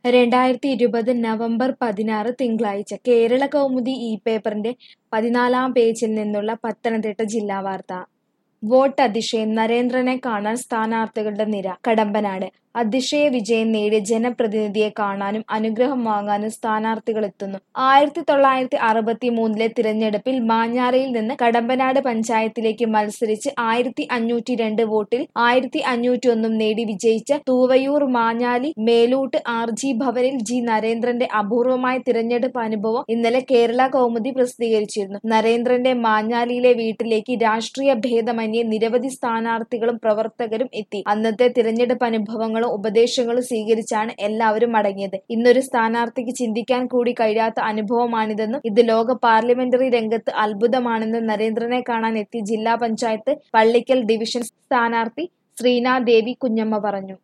രണ്ടായിരത്തി ഇരുപത് നവംബർ പതിനാറ് തിങ്കളാഴ്ച കേരള കൗമുദി ഈ പേപ്പറിന്റെ പതിനാലാം പേജിൽ നിന്നുള്ള പത്തനംതിട്ട ജില്ലാ വാർത്ത വോട്ട് അതിശയം നരേന്ദ്രനെ കാണാൻ സ്ഥാനാർത്ഥികളുടെ നിര കടമ്പനാട് അതിശയ വിജയം നേടിയ ജനപ്രതിനിധിയെ കാണാനും അനുഗ്രഹം വാങ്ങാനും സ്ഥാനാർത്ഥികളെത്തുന്നു ആയിരത്തി തൊള്ളായിരത്തി അറുപത്തി മൂന്നിലെ തിരഞ്ഞെടുപ്പിൽ മാഞ്ഞാറയിൽ നിന്ന് കടമ്പനാട് പഞ്ചായത്തിലേക്ക് മത്സരിച്ച് ആയിരത്തി അഞ്ഞൂറ്റി രണ്ട് വോട്ടിൽ ആയിരത്തി അഞ്ഞൂറ്റി ഒന്നും നേടി വിജയിച്ച തൂവയൂർ മാഞ്ഞാലി മേലൂട്ട് ആർ ജി ഭവനിൽ ജി നരേന്ദ്രന്റെ അപൂർവമായ തിരഞ്ഞെടുപ്പ് അനുഭവം ഇന്നലെ കേരള കൗമുദി പ്രസിദ്ധീകരിച്ചിരുന്നു നരേന്ദ്രന്റെ മാഞ്ഞാലിയിലെ വീട്ടിലേക്ക് രാഷ്ട്രീയ ഭേദമന്യേ നിരവധി സ്ഥാനാർത്ഥികളും പ്രവർത്തകരും എത്തി അന്നത്തെ തിരഞ്ഞെടുപ്പ് അനുഭവങ്ങളും ഉപദേശങ്ങളും സ്വീകരിച്ചാണ് എല്ലാവരും മടങ്ങിയത് ഇന്നൊരു സ്ഥാനാർത്ഥിക്ക് ചിന്തിക്കാൻ കൂടി കഴിയാത്ത അനുഭവമാണിതെന്നും ഇത് ലോക പാർലമെന്ററി രംഗത്ത് അത്ഭുതമാണെന്നും നരേന്ദ്രനെ കാണാൻ എത്തി ജില്ലാ പഞ്ചായത്ത് പള്ളിക്കൽ ഡിവിഷൻ സ്ഥാനാർത്ഥി ശ്രീനാദേവി കുഞ്ഞമ്മ പറഞ്ഞു